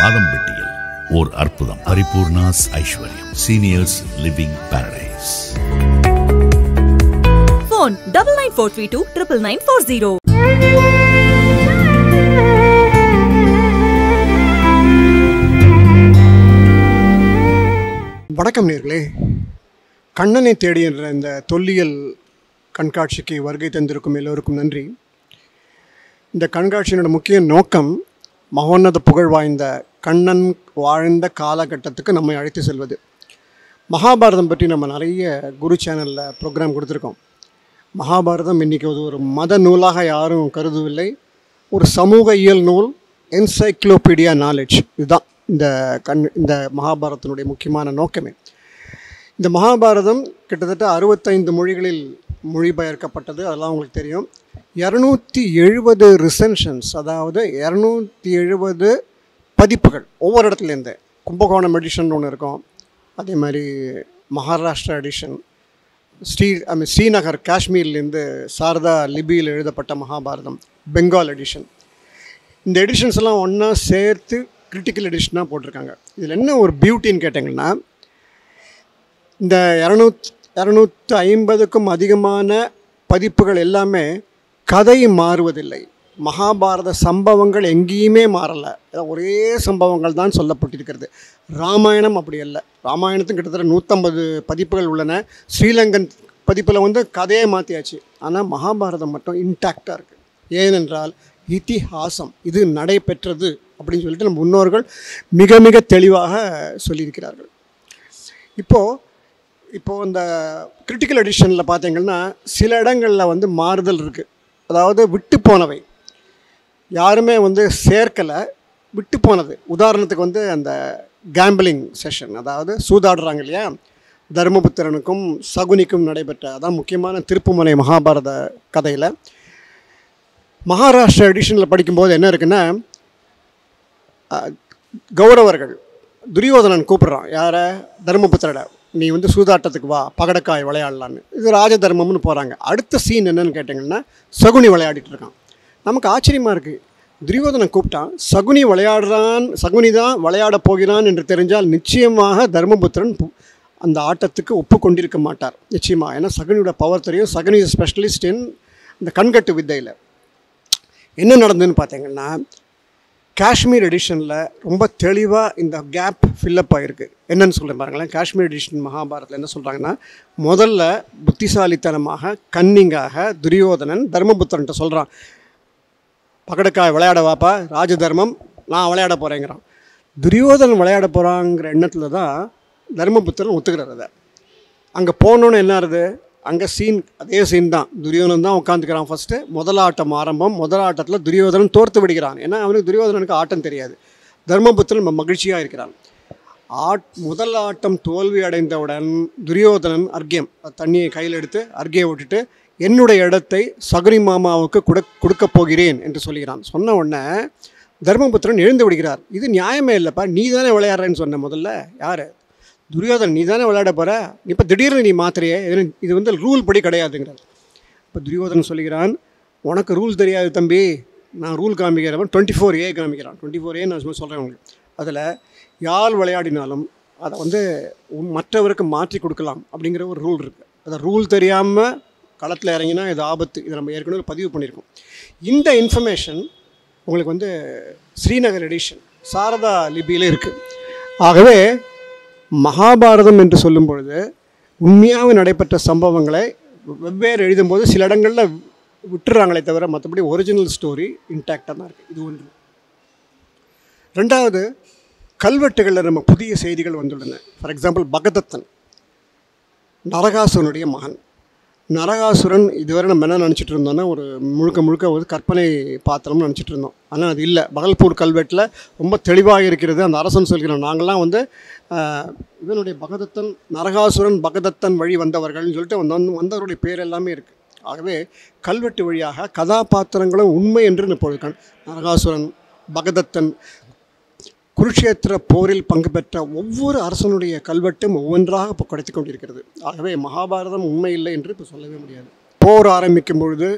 ஆதம்பட்டியில் ஓர் அற்புதம் பரிபூர்ணாஸ் Aishwaryam seniors living paradise phone double nine four three two triple nine four zero. வணக்கம் நேர்களே கண்ணனை தேடி என்ற இந்த தொல்லியல் கண்காட்சிக்கு வருகை தந்திருக்கும் எல்லோருக்கும் நன்றி இந்த கண்காட்சியினோட முக்கிய நோக்கம் மகோன்னத புகழ் வாய்ந்த கண்ணன் வாழ்ந்த காலகட்டத்துக்கு நம்மை அழைத்து செல்வது மகாபாரதம் பற்றி நம்ம நிறைய குரு சேனலில் ப்ரோக்ராம் கொடுத்துருக்கோம் மகாபாரதம் இன்றைக்கி அது ஒரு மத நூலாக யாரும் கருதவில்லை ஒரு சமூக இயல் நூல் என்சைக்ளோபீடியா நாலேஜ் இதுதான் இந்த கண் இந்த மகாபாரதத்தினுடைய முக்கியமான நோக்கமே இந்த மகாபாரதம் கிட்டத்தட்ட அறுபத்தைந்து மொழிகளில் மொழிபெயர்க்கப்பட்டது அதெல்லாம் உங்களுக்கு தெரியும் இரநூத்தி எழுபது ரிசென்ஷன்ஸ் அதாவது இரநூத்தி எழுபது பதிப்புகள் ஒவ்வொரு இடத்துலேருந்து கும்பகோணம் எடிஷன் ஒன்று இருக்கும் அதே மாதிரி Maharashtra edition Sri I mean Srinagar காஷ்மீர்லேருந்து சாரதா லிபியில் எழுதப்பட்ட மகாபாரதம் பெங்கால் எடிஷன் இந்த எடிஷன்ஸ் எல்லாம் ஒன்றா சேர்த்து கிரிட்டிக்கல் எடிஷனாக போட்டிருக்காங்க இதில் என்ன ஒரு பியூட்டின்னு கேட்டிங்கன்னா இந்த இரநூத் இரநூத்து ஐம்பதுக்கும் அதிகமான பதிப்புகள் எல்லாமே கதை மாறுவதில்லை மகாபாரத சம்பவங்கள் எங்கேயுமே மாறலை ஒரே சம்பவங்கள் தான் சொல்லப்பட்டிருக்கிறது ராமாயணம் அப்படி அல்ல ராமாயணத்துக்கு கிட்டத்தட்ட நூற்றம்பது பதிப்புகள் உள்ளன ஸ்ரீலங்கன் பதிப்பில் வந்து கதையே மாற்றியாச்சு ஆனால் மகாபாரதம் மட்டும் இன்டாக்டாக இருக்குது ஏனென்றால் இதிஹாசம் இது நடைபெற்றது அப்படின்னு சொல்லிட்டு நம்ம முன்னோர்கள் மிக மிக தெளிவாக சொல்லியிருக்கிறார்கள் இப்போது இப்போது இந்த கிரிட்டிக்கல் எடிஷனில் பார்த்தீங்கன்னா சில இடங்களில் வந்து மாறுதல் இருக்குது அதாவது விட்டு போனவை யாருமே வந்து சேர்க்கலை விட்டு போனது உதாரணத்துக்கு வந்து அந்த கேம்பிளிங் செஷன் அதாவது சூதாடுறாங்க இல்லையா தர்மபுத்திரனுக்கும் சகுனிக்கும் நடைபெற்ற அதான் முக்கியமான திருப்புமலை மகாபாரத கதையில் மகாராஷ்டிரா எடிஷனில் படிக்கும்போது என்ன இருக்குன்னா அஹ், கௌரவர்கள் துரியோதனன் கூப்பிடுறான் யாரை தர்மபுத்திரட நீ வந்து சூதாட்டத்துக்கு வா பகடக்காய் விளையாடலான்னு இது ராஜ தர்மம்னு போகிறாங்க அடுத்த சீன் என்னன்னு கேட்டிங்கன்னா சகுனி விளையாடிட்டு இருக்கான் நமக்கு ஆச்சரியமாக இருக்குது துரியோதனன் கூப்பிட்டான் சகுனி விளையாடுறான் சகுனி தான் விளையாடப் போகிறான் என்று தெரிஞ்சால் நிச்சயமாக தர்மபுத்திரன் பு- அந்த ஆட்டத்துக்கு ஒப்புக்கொண்டிருக்க மாட்டார் நிச்சயமாக ஏன்னா சகுனியோட பவர் தெரியும் சகுனி ஸ்பெஷலிஸ்ட் இன் இந்த கண்கட்டு வித்தையில் என்ன நடந்ததுன்னு பார்த்தீங்கன்னா காஷ்மீர் எடிஷனில் ரொம்ப தெளிவாக இந்த கேப் ஃபில்லப் ஆகிருக்கு என்னன்னு சொல்கிறேன் பாருங்களேன் காஷ்மீர் எடிஷன் மகாபாரத்தில் என்ன சொல்கிறாங்கன்னா முதல்ல புத்திசாலித்தனமாக கன்னிங்காக துரியோதனன் தர்மபுத்திரன்ட்ட சொல்கிறான் பகடக்காய் விளையாட வாப்பா ராஜதர்மம் நான் விளையாட போகிறேங்கிறான் துரியோதனன் விளையாட போகிறாங்கிற எண்ணத்தில் தான் தர்மபுத்திரன் ஒத்துக்கிறார் அதை அங்கே போனோன்னு என்ன ஆகுது அங்கே சீன் அதே சீன் தான் துரியோதனன் தான் உட்காந்துக்கிறான் ஃபஸ்ட்டு முதல் ஆட்டம் ஆரம்பம் முதல் ஆட்டத்தில் துரியோதனன் தோர்த்து விடுகிறான் ஏன்னா அவனுக்கு துரியோதனனுக்கு ஆட்டம் தெரியாது தர்மபுத்திரன் ம- மகிழ்ச்சியாக இருக்கிறான் ஆட் முதல் ஆட்டம் தோல்வி அடைந்தவுடன் துரியோதனன் அர்க்கியம் தண்ணியை கையில் எடுத்து அர்க்கியை விட்டுட்டு என்னுடைய இடத்தை சகுனி மாமாவுக்கு கொடு கொடுக்கப் போகிறேன் என்று சொல்கிறான் சொன்ன உடனே தர்மபுத்திரன் எழுந்து விடுகிறார் இது நியாயமே இல்லைப்பா நீ தானே விளையாடுறேன்னு சொன்ன முதல்ல யார் துரியோதனன் நீ தானே விளையாட போகிற இப்போ திடீர்னு நீ மாத்திரையே இது இது வந்து ரூல் படி கிடையாதுங்கிறார் இப்போ துரியோதனன் சொல்லுகிறான் உனக்கு ரூல் தெரியாது தம்பி நான் ரூல் காமிக்கிறவன் டுவெண்ட்டி ஃபோர் ஏ காமிக்கிறான் டுவெண்ட்டி ஃபோர் ஏ நான் சும்மா சொல்கிறேன் உங்களுக்கு அதில் யார் விளையாடினாலும் அதை வந்து உன் மற்றவருக்கு மாற்றி கொடுக்கலாம் அப்படிங்கிற ஒரு ரூல் இருக்குது அந்த ரூல் தெரியாமல் களத்தில் இறங்கினா இது ஆபத்து இதை நம்ம ஏற்கனவே பதிவு பண்ணியிருக்கோம் இந்த இன்ஃபர்மேஷன் உங்களுக்கு வந்து ஸ்ரீநகர் எடிஷன் சாரதா லிபியில் இருக்குது ஆகவே மகாபாரதம் என்று சொல்லும் பொழுது உண்மையாக நடைபெற்ற சம்பவங்களை வெவ்வேறு எழுதும்போது சில இடங்களில் விட்டுறாங்களே தவிர மற்றபடி ஒரிஜினல் ஸ்டோரி இன்டாக்டாக தான் இருக்குது இது ஒன்று ரெண்டாவது கல்வெட்டுகளில் நம்ம புதிய செய்திகள் வந்துள்ளன ஃபார் எக்ஸாம்பிள் பகதத்தன் நரகாசுரனுடைய மகன் நரகாசுரன் இதுவரை நம்ம என்ன நினச்சிட்டு இருந்தோம்னா ஒரு முழுக்க முழுக்க ஒரு கற்பனை பாத்திரம்னு நினச்சிட்டு இருந்தோம் ஆனால் அது இல்லை பகல்பூர் கல்வெட்டில் ரொம்ப தெளிவாக இருக்கிறது அந்த அரசன் சொல்கிறோம் நாங்கள்லாம் வந்து ஆஹ், இதனுடைய பகதத்தன் நரகாசுரன் பகதத்தன் வழி வந்தவர்கள்னு சொல்லிட்டு வந்த வந்தவருடைய பேர் எல்லாமே இருக்குது ஆகவே கல்வெட்டு வழியாக கதாபாத்திரங்களும் உண்மை என்று இப்பொழுது கண் நரகாசுரன் பகதத்தன் குருஷேத்திர போரில் பங்கு பெற்ற ஒவ்வொரு அரசனுடைய கல்வெட்டும் ஒவ்வொன்றாக இப்போ கிடைத்து கொண்டிருக்கிறது ஆகவே மகாபாரதம் உண்மை இல்லை என்று இப்போ சொல்லவே முடியாது போர் ஆரம்பிக்கும் பொழுது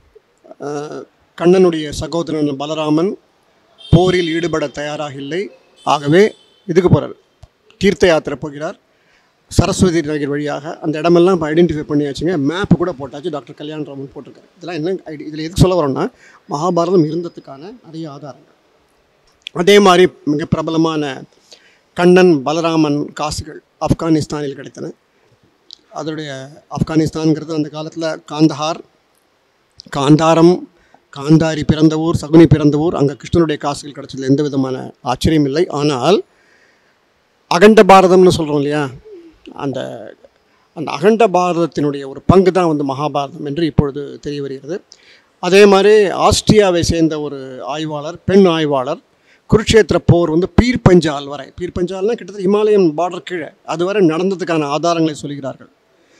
ஆஹ், கண்ணனுடைய சகோதரன் பலராமன் போரில் ஈடுபட தயாராக இல்லை ஆகவே இதுக்கு போகிறார் தீர்த்த யாத்திரை போகிறார் சரஸ்வதி நகர் வழியாக அந்த இடமெல்லாம் இப்போ ஐடென்டிஃபை பண்ணியாச்சுங்க மேப்பு கூட போட்டாச்சு டாக்டர் கல்யாணராமன் போட்டிருக்காரு இதெல்லாம் என்ன ஐடி இதில் எதுக்கு சொல்ல வரோம்னா மகாபாரதம் இருந்ததுக்கான நிறைய ஆதாரங்கள் அதே மாதிரி மிக பிரபலமான கண்ணன் பலராமன் காசுகள் ஆப்கானிஸ்தானில் கிடைத்தன அதோடைய ஆப்கானிஸ்தான்ங்கிறது அந்த காலத்தில் காந்தஹார் காந்தாரம் காந்தாரி பிறந்த ஊர் சகுனி பிறந்த ஊர் அங்கே கிருஷ்ணனுடைய காசுகள் கிடைச்சதுல எந்த விதமான ஆச்சரியம் இல்லை ஆனால் அகண்ட பாரதம்னு சொல்கிறோம் இல்லையா அந்த அந்த அகண்ட பாரதத்தினுடைய ஒரு பங்கு தான் வந்து மகாபாரதம் என்று இப்பொழுது தெரிய வருகிறது அதே மாதிரி ஆஸ்திரியாவை சேர்ந்த ஒரு ஆய்வாளர் பெண் ஆய்வாளர் குருட்சேத்திர போர் வந்து பீர் பஞ்சால் வரை பீர் பஞ்சால்னா கிட்டத்தட்ட இமாலயன் பார்டர் கீழே அதுவரை நடந்ததுக்கான ஆதாரங்களை சொல்கிறார்கள்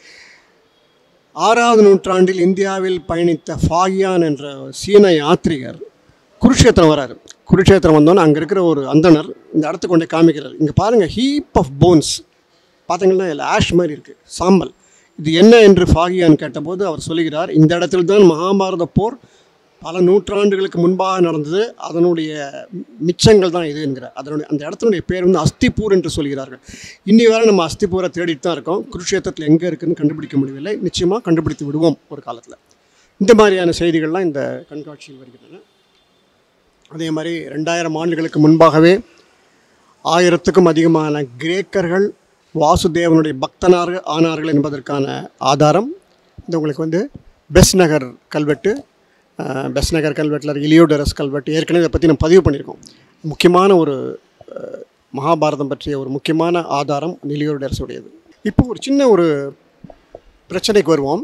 ஆறாவது நூற்றாண்டில் இந்தியாவில் பயணித்த ஃபாகியான் என்ற சீன யாத்ரிகர் குருஷேத்திரம் வராரு குருஷேத்திரம் வந்தோன்னே அங்கே இருக்கிற ஒரு அந்தணர் இந்த இடத்துக்கு கொண்டே காமிக்கிறார் இங்கே பாருங்கள் ஹீப் ஆஃப் போன்ஸ் பார்த்தீங்கன்னா இதில் ஆஷ் மாதிரி இருக்குது சாம்பல் இது என்ன என்று ஃபாகியான் கேட்டபோது அவர் சொல்லுகிறார் இந்த இடத்தில் தான் மகாபாரத போர் பல நூற்றாண்டுகளுக்கு முன்பாக நடந்தது அதனுடைய மிச்சங்கள் தான் இது என்கிறார் அதனுடைய அந்த இடத்தினுடைய பேர் வந்து அஸ்திப்பூர் என்று சொல்கிறார்கள் இன்னி வரை நம்ம அஸ்திப்பூரை தேடிட்டு தான் இருக்கோம் குருஷேத்திரத்தில் எங்கே இருக்குன்னு கண்டுபிடிக்க முடியவில்லை நிச்சயமாக கண்டுபிடித்து விடுவோம் ஒரு காலத்தில் இந்த மாதிரியான செய்திகள்லாம் இந்த கண்காட்சியில் வருகின்றன அதே மாதிரி ரெண்டாயிரம் ஆண்டுகளுக்கு முன்பாகவே ஆயிரத்துக்கும் அதிகமான கிரேக்கர்கள் வாசுதேவனுடைய பக்தனார்கள் ஆனார்கள் என்பதற்கான ஆதாரம் இது உங்களுக்கு வந்து பெஸ் நகர் கல்வெட்டு அஹ், பெஸ் நகர் கல்வெட்டில் இலியோடரஸ் கல்வெட்டு ஏற்கனவே இதை பற்றி நம்ம பதிவு பண்ணியிருக்கோம் முக்கியமான ஒரு அஹ், மகாபாரதம் பற்றிய ஒரு முக்கியமான ஆதாரம் இலியோடரஸுடையது இப்போ ஒரு சின்ன ஒரு பிரச்சனைக்கு வருவோம்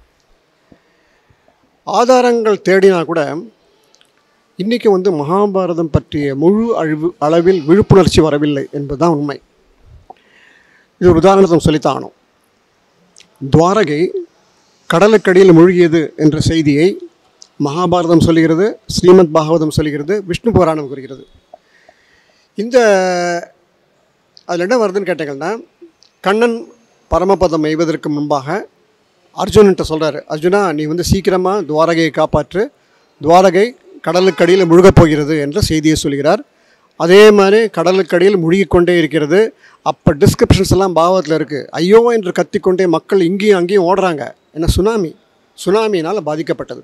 ஆதாரங்கள் தேடினா கூட இன்றைக்கி வந்து மகாபாரதம் பற்றிய முழு அழிவு அளவில் விழிப்புணர்ச்சி வரவில்லை என்பதுதான் உண்மை இது ஒரு உதாரணத்தை சொல்லித்தான் ஆகணும் துவாரகை கடலுக்கடியில் மூழ்கியது என்ற செய்தியை மகாபாரதம் சொல்லுகிறது ஸ்ரீமத் பாகவதம் சொல்லுகிறது விஷ்ணு புராணம் கூறுகிறது இந்த அதில் என்ன வருதுன்னு கேட்டீங்கன்னா கண்ணன் பரமபதம் எய்வதற்கு முன்பாக அர்ஜுனன்ட்ட சொல்கிறாரு அர்ஜுனா நீ வந்து சீக்கிரமாக துவாரகையை காப்பாற்று துவாரகை கடலுக்கடியில் முழுகப் போகிறது என்ற செய்தியை சொல்கிறார் அதே மாதிரி கடலுக்கடியில் முழுகிக்கொண்டே இருக்கிறது அப்போ டிஸ்கிரிப்ஷன்ஸ் எல்லாம் பாவத்தில் இருக்குது ஐயோ என்று கத்திக்கொண்டே மக்கள் இங்கேயும் அங்கேயும் ஓடுறாங்க ஏன்னா சுனாமி சுனாமினால் பாதிக்கப்பட்டது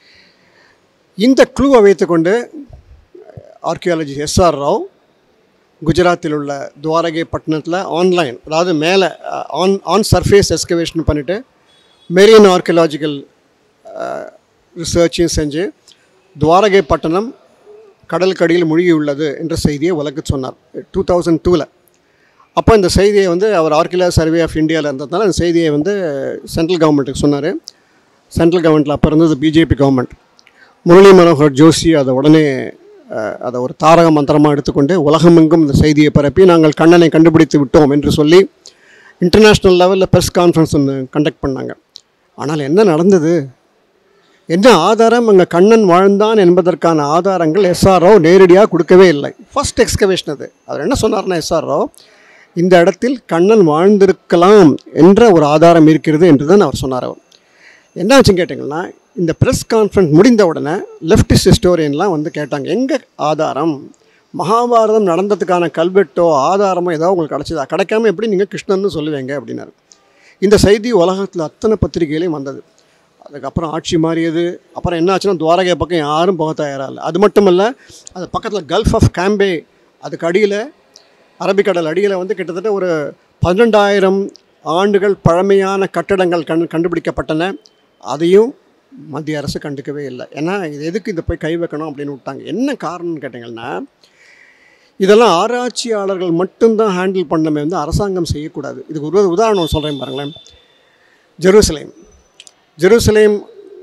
இந்த க்ளூவை வைத்துக்கொண்டு ஆர்கியாலஜி எஸ்ஆர் ராவ் குஜராத்தில் உள்ள துவாரகை பட்டணத்தில் ஆன்லைன் அதாவது மேலே ஆன் ஆன் சர்ஃபேஸ் எஸ்கவேஷன் பண்ணிவிட்டு மெரியன் ஆர்கியலாஜிக்கல் ரிசர்ச்சையும் செஞ்சு துவாரகை பட்டணம் கடலுக்கடியில் மூழ்கியுள்ளது என்ற செய்தியை உலக சொன்னார் டூ தௌசண்ட் டூவில் அப்போ இந்த செய்தியை வந்து அவர் ஆர்கியலாஜி சர்வே ஆஃப் இந்தியாவில் இருந்ததுனால அந்த செய்தியை வந்து சென்ட்ரல் கவர்மெண்ட்டுக்கு சொன்னார் சென்ட்ரல் கவர்மெண்ட்டில் அப்போ இருந்தது பிஜேபி கவர்மெண்ட் முரளி மனோகர் ஜோஷி அதை உடனே அஹ், அதை ஒரு தாரக மந்திரமாக எடுத்துக்கொண்டு உலகமெங்கும் இந்த செய்தியை பரப்பி நாங்கள் கண்ணனை கண்டுபிடித்து விட்டோம் என்று சொல்லி இன்டர்நேஷ்னல் லெவலில் ப்ரெஸ் கான்ஃபரன்ஸ் ஒன்று கண்டக்ட் பண்ணாங்க ஆனால் என்ன நடந்தது என்ன ஆதாரம் அங்கே கண்ணன் வாழ்ந்தான் என்பதற்கான ஆதாரங்கள் எஸ்ஆர்ஓ நேரடியாக கொடுக்கவே இல்லை ஃபர்ஸ்ட் எக்ஸ்கவேஷன் அது அவர் என்ன சொன்னார்னா எஸ்ஆர்ஓ இந்த இடத்தில் கண்ணன் வாழ்ந்திருக்கலாம் என்ற ஒரு ஆதாரம் இருக்கிறது என்று தான் அவர் சொன்னார் அவர் என்ன ஆச்சுன்னு கேட்டிங்கன்னா இந்த ப்ரெஸ் கான்ஃபரன்ஸ் முடிந்த உடனே லெஃப்டிஸ்ட் ஹிஸ்டோரியன்லாம் வந்து கேட்டாங்க எங்கே ஆதாரம் மகாபாரதம் நடந்ததுக்கான கல்வெட்டோ ஆதாரமோ ஏதோ உங்களுக்கு கிடச்சதா கிடைக்காம எப்படி நீங்கள் கிருஷ்ணன்னு சொல்லுவீங்க அப்படின்னாரு இந்த செய்தி உலகத்தில் அத்தனை பத்திரிகையிலையும் வந்தது அதுக்கப்புறம் ஆட்சி மாறியது அப்புறம் என்ன ஆச்சுன்னா துவாரகை பக்கம் யாரும் போக தயாராக இல்லை அது மட்டும் இல்லை அது பக்கத்தில் கல்ஃப் ஆஃப் கேம்பே அதுக்கு அடியில் அரபிக்கடல் அடியில் வந்து கிட்டத்தட்ட ஒரு பன்னெண்டாயிரம் ஆண்டுகள் பழமையான கட்டடங்கள் கண் கண்டுபிடிக்கப்பட்டன அதையும் மத்திய அரசு கண்டுக்கவே இல்லை ஏன்னா இது எதுக்கு இதை போய் கை வைக்கணும் அப்படின்னு விட்டாங்க என்ன காரணம்னு கேட்டிங்கன்னா இதெல்லாம் ஆராய்ச்சியாளர்கள் மட்டும்தான் ஹேண்டில் பண்ணமே வந்து அரசாங்கம் செய்யக்கூடாது இதுக்கு ஒரு உதாரணம் சொல்கிறேன் பாருங்களேன் ஜெருசலேம் ஜெருசலேம்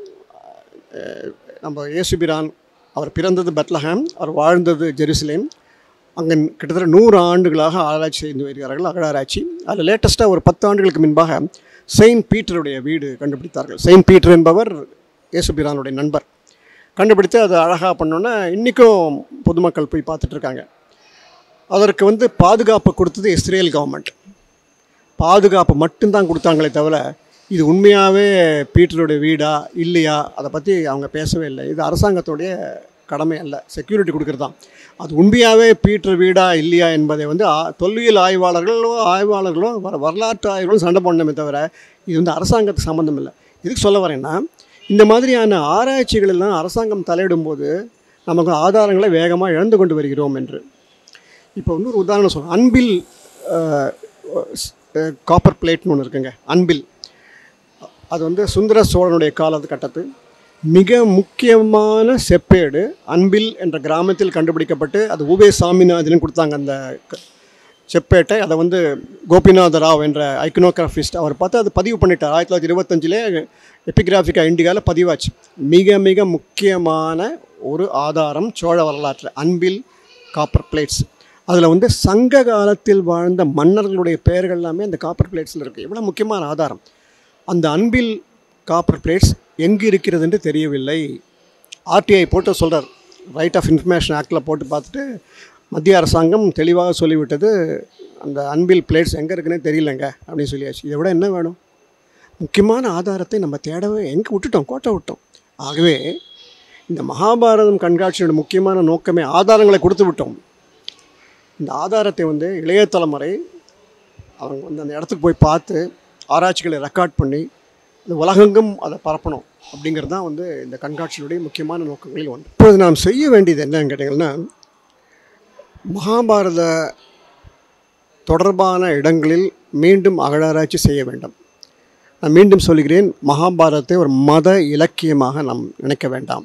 அஹ், நம்ம இயேசுபிரான் அவர் பிறந்தது பெத்லஹாம் அவர் வாழ்ந்தது ஜெருசலேம் அங்கே கிட்டத்தட்ட நூறு ஆண்டுகளாக ஆராய்ச்சி செய்து வருகிறார்கள் அகழாராய்ச்சி அதில் லேட்டஸ்ட்டாக ஒரு பத்து ஆண்டுகளுக்கு முன்பாக செயின்ட் பீட்டருடைய வீடு கண்டுபிடித்தார்கள் செயின்ட் பீட்டர் என்பவர் இயேசுபிரானுடைய நண்பர் கண்டுபிடித்து அதை அழகாக பண்ணோன்னே இன்றைக்கும் பொதுமக்கள் போய் பார்த்துட்டு இருக்காங்க அதற்கு வந்து பாதுகாப்பு கொடுத்தது இஸ்ரேல் கவர்மெண்ட் பாதுகாப்பு மட்டும்தான் கொடுத்தாங்களே தவிர இது உண்மையாகவே பீட்டருடைய வீடா இல்லையா அதை பற்றி அவங்க பேசவே இல்லை இது அரசாங்கத்துடைய கடமை அல்ல செக்யூரிட்டி கொடுக்கறது தான் அது உண்மையாகவே பீட்டர் வீடா இல்லையா என்பதை வந்து ஆ- தொல்லியல் ஆய்வாளர்களோ ஆய்வாளர்களோ வர வரலாற்று ஆய்வாளர்களும் சண்டை போடணுமே தவிர இது வந்து அரசாங்கத்துக்கு சம்மந்தம் இல்லை எதுக்கு சொல்ல வரேன்னா இந்த மாதிரியான ஆராய்ச்சிகள் எல்லாம் அரசாங்கம் தலையிடும்போது நமக்கு ஆதாரங்களை வேகமாக இழந்து கொண்டு வருகிறோம் என்று இப்போ வந்து ஒரு உதாரணம் சொல்கிறேன் அன்பில் காப்பர் பிளேட்னு ஒன்று இருக்குங்க அன்பில் அது வந்து சுந்தர சோழனுடைய காலகட்டத்து மிக முக்கியமான செப்பேடு அன்பில் என்ற கிராமத்தில் கண்டுபிடிக்கப்பட்டு அது உவே சாமிநாதன் கொடுத்தாங்க அந்த க- செப்பேட்டை அதை வந்து கோபிநாத ராவ் என்ற ஐக்கனோகிராஃபிஸ்ட் அவர் பார்த்து அது பதிவு பண்ணிட்டார் ஆயிரத்தி தொள்ளாயிரத்தி இருபத்தஞ்சிலே எபிகிராஃபிக்கா இண்டிகாவில் பதிவாச்சு மிக மிக முக்கியமான ஒரு ஆதாரம் சோழ வரலாற்று அன்பில் காப்பர் பிளேட்ஸ் அதில் வந்து சங்க காலத்தில் வாழ்ந்த மன்னர்களுடைய பெயர்கள் எல்லாமே அந்த காப்பர் பிளேட்ஸில் இருக்குது இவ்வளோ முக்கியமான ஆதாரம் அந்த அன்பில் காப்பர் பிளேட்ஸ் எங்கு இருக்கிறது என்று தெரியவில்லை ஆர்டிஐ போட்டு சொல்கிறார் ரைட் ஆஃப் இன்ஃபர்மேஷன் ஆக்டில் போட்டு பார்த்துட்டு மத்திய அரசாங்கம் தெளிவாக சொல்லிவிட்டது அந்த அன்பில் பிளேட்ஸ் எங்கே இருக்குன்னே தெரியலங்க அப்படின்னு சொல்லியாச்சு இதை விட என்ன வேணும் முக்கியமான ஆதாரத்தை நம்ம தேடவே எங்கே விட்டுட்டோம் கோட்டை விட்டோம் ஆகவே இந்த மகாபாரதம் கண்காட்சியோட முக்கியமான நோக்கமே ஆதாரங்களை கொடுத்து விட்டோம் இந்த ஆதாரத்தை வந்து இளைய தலைமுறை அவங்க வந்து அந்த இடத்துக்கு போய் பார்த்து ஆராய்ச்சிகளை ரெக்கார்ட் பண்ணி இந்த உலகெங்கும் அதை பரப்பணும் அப்படிங்கிறது தான் வந்து இந்த கண்காட்சியினுடைய முக்கியமான நோக்கங்களில் ஒன்று இப்போது நாம் செய்ய வேண்டியது என்னன்னு கேட்டிங்கன்னா மகாபாரத தொடர்பான இடங்களில் மீண்டும் அகழாராய்ச்சி செய்ய வேண்டும் நான் மீண்டும் சொல்கிறேன் மகாபாரதத்தை ஒரு மத இலக்கியமாக நாம் நினைக்க வேண்டாம்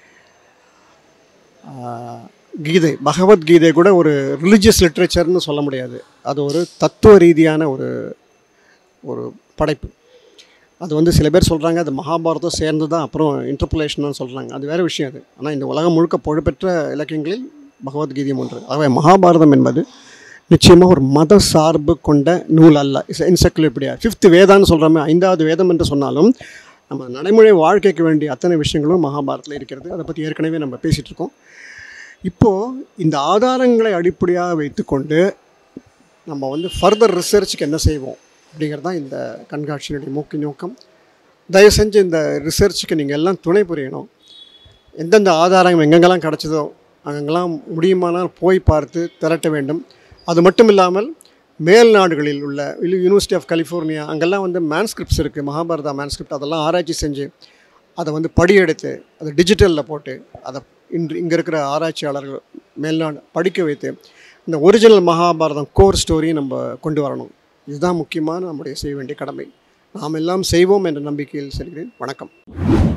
ஆஹ், கீதை பகவத்கீதை கூட ஒரு ரிலிஜியஸ் லிட்ரேச்சர்னு சொல்ல முடியாது அது ஒரு தத்துவ ரீதியான ஒரு ஒரு படைப்பு அது வந்து சில பேர் சொல்கிறாங்க அது மகாபாரதம் சேர்ந்து தான் அப்புறம் இன்டர்புலேஷன் சொல்கிறாங்க அது வேறு விஷயம் அது ஆனால் இந்த உலகம் முழுக்க புகழ்பெற்ற இலக்கியங்களில் பகவத்கீதையும் ஒன்று ஆகவே மகாபாரதம் என்பது நிச்சயமாக ஒரு மத சார்பு கொண்ட நூல் அல்ல இஸ் என்சைக்ளோபீடியா ஃபிஃப்த் வேதான்னு சொல்கிறோமே ஐந்தாவது வேதம் என்று சொன்னாலும் நம்ம நடைமுறை வாழ்க்கைக்கு வேண்டிய அத்தனை விஷயங்களும் மகாபாரதத்தில் இருக்கிறது அதை பற்றி ஏற்கனவே நம்ம பேசிகிட்டு இருக்கோம் இப்போது இந்த ஆதாரங்களை அடிப்படையாக வைத்துக்கொண்டு நம்ம வந்து ஃபர்தர் ரிசர்ச்சுக்கு என்ன செய்வோம் அப்படிங்கிறது தான் இந்த கண்காட்சியினுடைய முக்கிய நோக்கம் தயவு செஞ்சு இந்த ரிசர்ச்சுக்கு நீங்கள் எல்லாம் துணை புரியணும் எந்தெந்த ஆதாரம் எங்கெங்கெல்லாம் கிடச்சதோ அங்கெல்லாம் முடியுமானால் போய் பார்த்து திரட்ட வேண்டும் அது மட்டும் இல்லாமல் மேல் நாடுகளில் உள்ள யூனிவர்சிட்டி ஆஃப் கலிஃபோர்னியா அங்கெல்லாம் வந்து மேன்ஸ்கிரிப்ட்ஸ் இருக்குது மகாபாரதா மேன்ஸ்கிரிப்ட் அதெல்லாம் ஆராய்ச்சி செஞ்சு அதை வந்து படியெடுத்து அதை டிஜிட்டலில் போட்டு அதை இன்று இங்கே இருக்கிற ஆராய்ச்சியாளர்கள் மேல்நாடு படிக்க வைத்து இந்த ஒரிஜினல் மகாபாரதம் கோர் ஸ்டோரியை நம்ம கொண்டு வரணும் இதுதான் முக்கியமான நம்முடைய செய்ய வேண்டிய கடமை நாம் எல்லாம் செய்வோம் என்ற நம்பிக்கையில் செல்கிறேன் வணக்கம்